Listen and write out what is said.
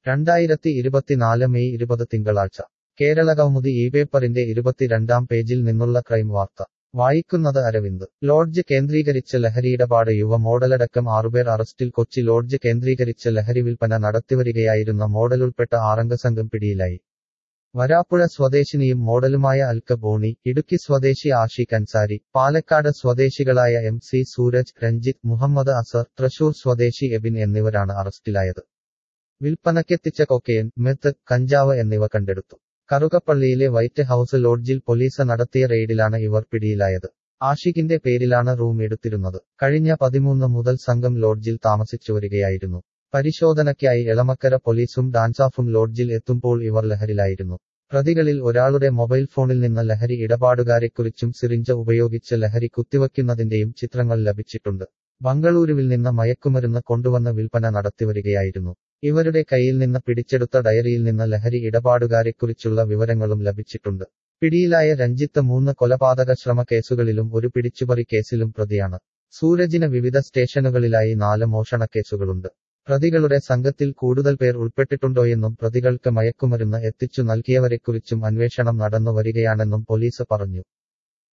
രണ്ടായിരത്തി ഇരുപത്തിനാല് മെയ് ഇരുപത് തിങ്കളാഴ്ച കേരള കൗമുദി ഈ പേപ്പറിന്റെ ഇരുപത്തിരണ്ടാം പേജിൽ നിന്നുള്ള ക്രൈം വാർത്ത വായിക്കുന്നത് അരവിന്ദ് ലോഡ്ജ് കേന്ദ്രീകരിച്ച് ലഹരിയിടപാട് യുവ മോഡലടക്കം ആറുപേർ അറസ്റ്റിൽ കൊച്ചി ലോഡ്ജ് കേന്ദ്രീകരിച്ച് ലഹരി വിൽപ്പന നടത്തിവരികയായിരുന്ന മോഡലുൾപ്പെട്ട ആറംഗ സംഘം പിടിയിലായി വരാപ്പുഴ സ്വദേശിനിയും മോഡലുമായ അൽക്ക ബോണി ഇടുക്കി സ്വദേശി ആഷിഖ് അൻസാരി പാലക്കാട് സ്വദേശികളായ എം സി സൂരജ് രഞ്ജിത്ത് മുഹമ്മദ് അസർ തൃശൂർ സ്വദേശി എബിൻ എന്നിവരാണ് അറസ്റ്റിലായത് വിൽപ്പനയ്ക്കെത്തിച്ച കൊക്കയൻ മെത്ത് കഞ്ചാവ് എന്നിവ കണ്ടെടുത്തു കറുകപ്പള്ളിയിലെ വൈറ്റ് ഹൌസ് ലോഡ്ജിൽ പോലീസ് നടത്തിയ റെയ്ഡിലാണ് ഇവർ പിടിയിലായത് ആഷിഖിന്റെ പേരിലാണ് റൂം എടുത്തിരുന്നത് കഴിഞ്ഞ പതിമൂന്ന് മുതൽ സംഘം ലോഡ്ജിൽ താമസിച്ചു വരികയായിരുന്നു പരിശോധനയ്ക്കായി എളമക്കര പോലീസും ഡാൻസാഫും ലോഡ്ജിൽ എത്തുമ്പോൾ ഇവർ ലഹരിലായിരുന്നു പ്രതികളിൽ ഒരാളുടെ മൊബൈൽ ഫോണിൽ നിന്ന് ലഹരി ഇടപാടുകാരെക്കുറിച്ചും സിറിഞ്ച ഉപയോഗിച്ച് ലഹരി കുത്തിവയ്ക്കുന്നതിന്റെയും ചിത്രങ്ങൾ ലഭിച്ചിട്ടുണ്ട് ബംഗളൂരുവിൽ നിന്ന് മയക്കുമരുന്ന് കൊണ്ടുവന്ന് വിൽപ്പന നടത്തിവരികയായിരുന്നു ഇവരുടെ കയ്യിൽ നിന്ന് പിടിച്ചെടുത്ത ഡയറിയിൽ നിന്ന് ലഹരി ഇടപാടുകാരെക്കുറിച്ചുള്ള വിവരങ്ങളും ലഭിച്ചിട്ടുണ്ട് പിടിയിലായ രഞ്ജിത്ത് മൂന്ന് കൊലപാതക ശ്രമ കേസുകളിലും ഒരു പിടിച്ചുപറി കേസിലും പ്രതിയാണ് സൂരജിന് വിവിധ സ്റ്റേഷനുകളിലായി നാല് മോഷണ കേസുകളുണ്ട് പ്രതികളുടെ സംഘത്തിൽ കൂടുതൽ പേർ ഉൾപ്പെട്ടിട്ടുണ്ടോയെന്നും പ്രതികൾക്ക് മയക്കുമരുന്ന് എത്തിച്ചു നൽകിയവരെക്കുറിച്ചും അന്വേഷണം നടന്നു വരികയാണെന്നും പോലീസ് പറഞ്ഞു